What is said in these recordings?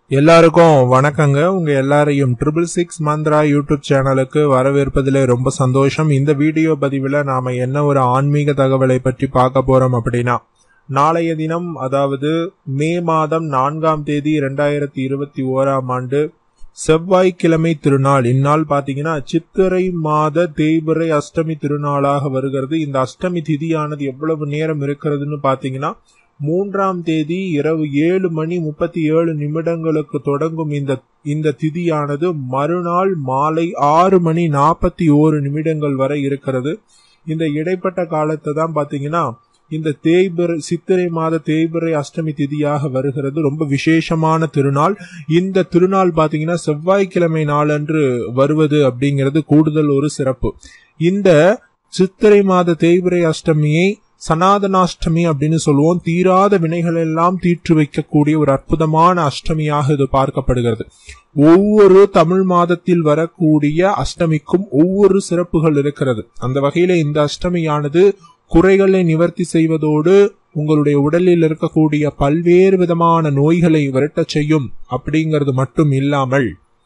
எல்லாருக்கும் வணக்கங்க உங்க எல்லாரையும் ட்ரிபிள் சிக்ஸ் மந்த்ரா யூடியூப் சேனலுக்கு வரவேற்பதிலே ரொம்ப சந்தோஷம் இந்த வீடியோ பதிவில் நாம என்ன ஒரு ஆன்மீக தகவலை பற்றி பார்க்க போறோம் அப்படின்னா நாளைய தினம் அதாவது மே மாதம் நான்காம் தேதி இரண்டாயிரத்தி இருபத்தி ஓராம் ஆண்டு செவ்வாய்க்கிழமை திருநாள் இந்நாள் பாத்தீங்கன்னா சித்திரை மாத தேய்பிறை அஷ்டமி திருநாளாக வருகிறது இந்த அஷ்டமி திதியானது எவ்வளவு நேரம் இருக்கிறதுன்னு பாத்தீங்கன்னா மூன்றாம் தேதி இரவு ஏழு மணி முப்பத்தி ஏழு நிமிடங்களுக்கு தொடங்கும் இந்த இந்த திதியானது மறுநாள் மாலை ஆறு மணி நாற்பத்தி ஓரு நிமிடங்கள் வரை இருக்கிறது இந்த இடைப்பட்ட காலத்தை தான் பாத்தீங்கன்னா இந்த தேய்பிறை சித்திரை மாத தேய்பிறை அஷ்டமி திதியாக வருகிறது ரொம்ப விசேஷமான திருநாள் இந்த திருநாள் பாத்தீங்கன்னா செவ்வாய்க்கிழமை நாளன்று வருவது அப்படிங்கிறது கூடுதல் ஒரு சிறப்பு இந்த சித்திரை மாத தேய்பிறை அஷ்டமியை சனாதனாஷ்டமி அப்படின்னு சொல்லுவோம் தீராத வினைகள் எல்லாம் தீற்று வைக்கக்கூடிய ஒரு அற்புதமான அஷ்டமியாக இது பார்க்கப்படுகிறது ஒவ்வொரு தமிழ் மாதத்தில் வரக்கூடிய அஷ்டமிக்கும் ஒவ்வொரு சிறப்புகள் இருக்கிறது அந்த வகையில இந்த அஷ்டமியானது குறைகளை நிவர்த்தி செய்வதோடு உங்களுடைய உடலில் இருக்கக்கூடிய பல்வேறு விதமான நோய்களை விரட்டச் செய்யும் அப்படிங்கிறது மட்டும் இல்லாமல்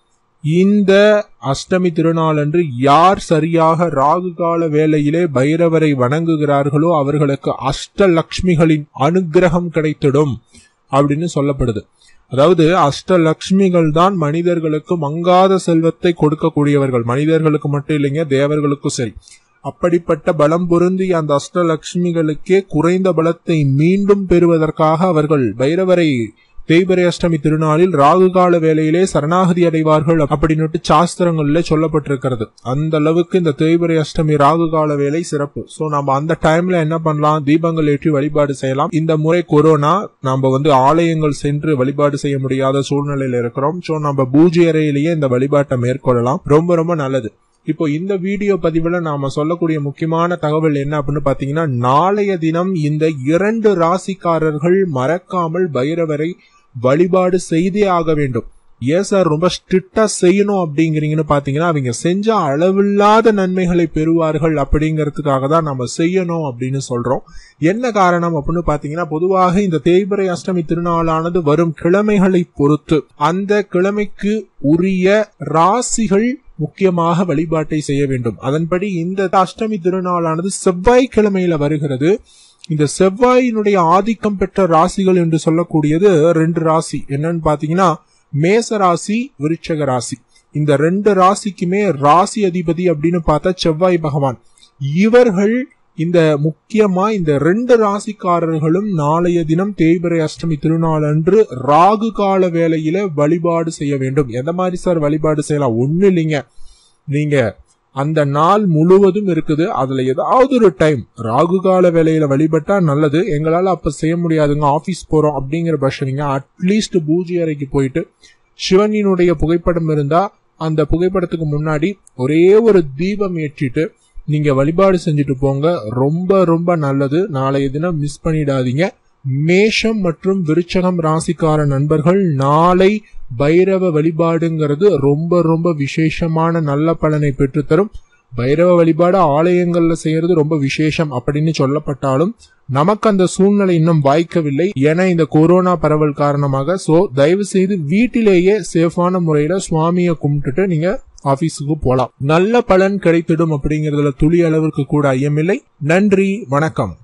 இந்த அஷ்டமி திருநாளன்று யார் சரியாக ராகு கால வேளையிலே பைரவரை வணங்குகிறார்களோ அவர்களுக்கு அஷ்டலக்ஷ்மிகளின் அனுகிரகம் கிடைத்திடும் அப்படின்னு சொல்லப்படுது அதாவது அஷ்டலக்ஷ்மிகள் தான் மனிதர்களுக்கு மங்காத செல்வத்தை கொடுக்கக்கூடியவர்கள் மனிதர்களுக்கு மட்டும் இல்லைங்க தேவர்களுக்கும் சரி அப்படிப்பட்ட பலம் பொருந்திய அந்த அஷ்டலக்ஷ்மிகளுக்கே குறைந்த பலத்தை மீண்டும் பெறுவதற்காக அவர்கள் பைரவரை தேய்பிரை அஷ்டமி திருநாளில் ராகு கால வேலையிலே சரணாகதி அடைவார்கள் அப்படின்னு சாஸ்திரங்கள்ல சொல்லப்பட்டிருக்கிறது அந்த அளவுக்கு இந்த தேய்பிரை அஷ்டமி ராகு கால வேலை சிறப்பு சோ நம்ம அந்த டைம்ல என்ன பண்ணலாம் தீபங்கள் ஏற்றி வழிபாடு செய்யலாம் இந்த முறை கொரோனா நம்ம வந்து ஆலயங்கள் சென்று வழிபாடு செய்ய முடியாத சூழ்நிலையில இருக்கிறோம் சோ நம்ம பூஜை அறையிலேயே இந்த வழிபாட்டை மேற்கொள்ளலாம் ரொம்ப ரொம்ப நல்லது இப்போ இந்த வீடியோ பதிவுல நாம சொல்லக்கூடிய முக்கியமான தகவல் என்ன அப்படின்னு பாத்தீங்கன்னா நாளைய தினம் இந்த இரண்டு ராசிக்காரர்கள் மறக்காமல் பைரவரை வழிபாடு செய்தே ஆக வேண்டும் ஏன் சார் ரொம்ப ஸ்ட்ரிக்டா செய்யணும் அப்படிங்கிறீங்கன்னு பாத்தீங்கன்னா அவங்க செஞ்ச அளவில்லாத நன்மைகளை பெறுவார்கள் அப்படிங்கிறதுக்காக தான் நம்ம செய்யணும் அப்படின்னு சொல்றோம் என்ன காரணம் அப்படின்னு பாத்தீங்கன்னா பொதுவாக இந்த தேய்பிரை அஷ்டமி திருநாளானது வரும் கிழமைகளை பொறுத்து அந்த கிழமைக்கு உரிய ராசிகள் முக்கியமாக வழிபாட்டை செய்ய வேண்டும் அதன்படி இந்த அஷ்டமி திருநாளானது செவ்வாய்க்கிழமையில வருகிறது இந்த செவ்வாயினுடைய ஆதிக்கம் பெற்ற ராசிகள் என்று சொல்லக்கூடியது ரெண்டு ராசி என்னன்னு பாத்தீங்கன்னா மேச ராசி விருட்சக ராசி இந்த ரெண்டு ராசிக்குமே ராசி அதிபதி அப்படின்னு பார்த்தா செவ்வாய் பகவான் இவர்கள் இந்த முக்கியமா இந்த ரெண்டு ராசிக்காரர்களும் நாளைய தினம் தேய்பிரை அஷ்டமி திருநாள் அன்று ராகு கால வேலையில வழிபாடு செய்ய வேண்டும் எந்த மாதிரி சார் வழிபாடு செய்யலாம் ஒண்ணு இல்லைங்க நீங்க அந்த நாள் முழுவதும் இருக்குது அதுல ஏதாவது ஒரு டைம் ராகு கால வேலையில வழிபட்டா நல்லது எங்களால அப்ப செய்ய முடியாதுங்க ஆபீஸ் போறோம் அப்படிங்கிற பட்சம் அட்லீஸ்ட் பூஜை அறைக்கு போயிட்டு சிவனினுடைய புகைப்படம் இருந்தா அந்த புகைப்படத்துக்கு முன்னாடி ஒரே ஒரு தீபம் ஏற்றிட்டு நீங்க வழிபாடு செஞ்சுட்டு போங்க ரொம்ப ரொம்ப நல்லது நாளைய தினம் மிஸ் பண்ணிடாதீங்க மேஷம் மற்றும் விருச்சகம் ராசிக்கார நண்பர்கள் நாளை பைரவ வழிபாடுங்கிறது ரொம்ப ரொம்ப விசேஷமான நல்ல பலனை பெற்றுத்தரும் பைரவ வழிபாடு ஆலயங்கள்ல செய்யறது ரொம்ப விசேஷம் அப்படின்னு சொல்லப்பட்டாலும் நமக்கு அந்த சூழ்நிலை இன்னும் வாய்க்கவில்லை ஏன்னா இந்த கொரோனா பரவல் காரணமாக சோ தயவு செய்து வீட்டிலேயே சேஃபான முறையில சுவாமியை கும்பிட்டுட்டு நீங்க ஆபீஸுக்கு போலாம் நல்ல பலன் கிடைத்திடும் அப்படிங்கறதுல துளி அளவிற்கு கூட ஐயமில்லை நன்றி வணக்கம்